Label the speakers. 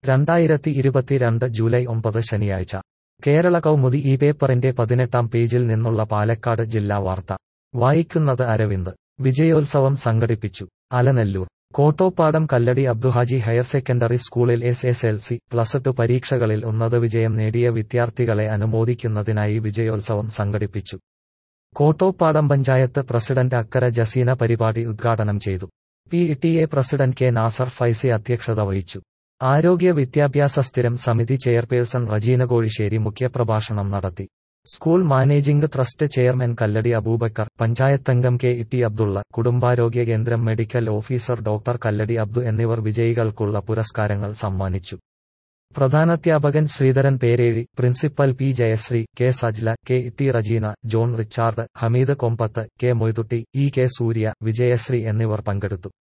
Speaker 1: രണ്ടായിരത്തി ഇരുപത്തിരണ്ട് ജൂലൈ ഒമ്പത് ശനിയാഴ്ച കേരള കൗമുദി ഈ പേപ്പറിന്റെ പതിനെട്ടാം പേജിൽ നിന്നുള്ള പാലക്കാട് ജില്ലാ വാർത്ത വായിക്കുന്നത് അരവിന്ദ് വിജയോത്സവം സംഘടിപ്പിച്ചു അലനല്ലൂർ കോട്ടോപ്പാടം കല്ലടി അബ്ദുഹാജി ഹയർ സെക്കൻഡറി സ്കൂളിൽ S S L C plus two പരീക്ഷകളിൽ ഉന്നത വിജയം നേടിയ വിദ്യാർത്ഥികളെ അനുമോദിക്കുന്നതിനായി വിജയോത്സവം സംഘടിപ്പിച്ചു കോട്ടോപ്പാടം പഞ്ചായത്ത് പ്രസിഡന്റ് അക്കര ജസീന പരിപാടി ഉദ്ഘാടനം ചെയ്തു P T A president K Nasar Faizy അധ്യക്ഷത വഹിച്ചു ആരോഗ്യ വിദ്യാഭ്യാസ സ്ഥിരം സമിതി ചെയർപേഴ്സൺ റജീന കോഴിശ്ശേരി മുഖ്യപ്രഭാഷണം നടത്തി school managing trust chairman Kalladi Aboobacker പഞ്ചായത്തംഗം കെ ടി അബ്ദുള്ള കുടുംബാരോഗ്യ കേന്ദ്രം medical officer doctor Kalladi Abdu എന്നിവർ വിജയികൾക്കുള്ള പുരസ്കാരങ്ങൾ സമ്മാനിച്ചു പ്രധാനാധ്യാപകൻ Sreedharan Perezhi principal P Jayasree K Sajla K T Rejeena John Richard Hameed Kombath K Moithutty E K Soorya Vijayasree എന്നിവർ പങ്കെടുത്തു